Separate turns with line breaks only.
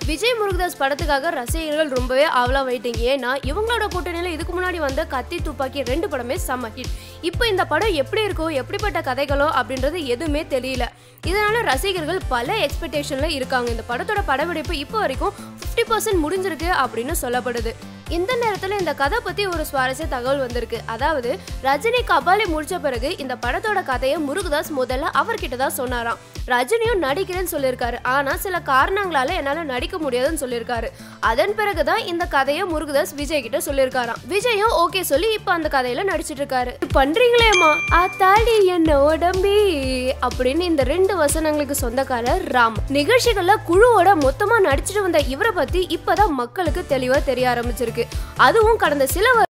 விஜய் முருகதாஸ் படத்துக்காக ரசிகர்கள் ரொம்பவே ஆவலா வெயிட்டிங் ஏன்னா இவங்களோட கூட்டணியில இதுக்கு முன்னாடி வந்த கத்தி துப்பாக்கி ரெண்டு படமே செம்ம ஹிட் இப்போ இந்த படம் எப்படி இருக்கோ எப்படிப்பட்ட கதைகளோ அப்படின்றது எதுவுமே தெரியல இதனால ரசிகர்கள் பல எக்ஸ்பெக்டேஷன்ல இருக்காங்க இந்த படத்தோட படப்பிடிப்பு இப்போ வரைக்கும் ஃபிஃப்டி பர்சன்ட் முடிஞ்சிருக்கு அப்படின்னு சொல்லப்படுது இந்த நேரத்தில் இந்த கதை பத்தி ஒரு சுவாரஸ்ய தகவல் வந்திருக்கு அதாவது ரஜினி கபாலி முடிச்ச பிறகு இந்த படத்தோட கதையை முருகதாஸ் முதல்ல அவர்கிட்ட தான் சொன்னாராம் ரஜினியும் நடிக்கிறேன்னு சொல்லியிருக்காரு ஆனா சில காரணங்களால என்னால நடிக்க முடியாதுன்னு சொல்லியிருக்காரு அதன் பிறகுதான் இந்த கதையை முருகதாஸ் விஜய் கிட்ட சொல்லியிருக்காராம் விஜயும் ஓகே சொல்லி இப்போ அந்த கதையில நடிச்சிட்டு இருக்காரு பண்றீங்களேம்மா ஆத்தாடி என்ன உடம்பி அப்படின்னு இந்த ரெண்டு வசனங்களுக்கு சொந்தக்காரர் ராம் நிகழ்ச்சிகள்ல குழுவோட மொத்தமா நடிச்சிட்டு வந்த இவரை பத்தி இப்பதான் மக்களுக்கு தெளிவா தெரிய ஆரம்பிச்சிருக்கு அதுவும் கடந்த சில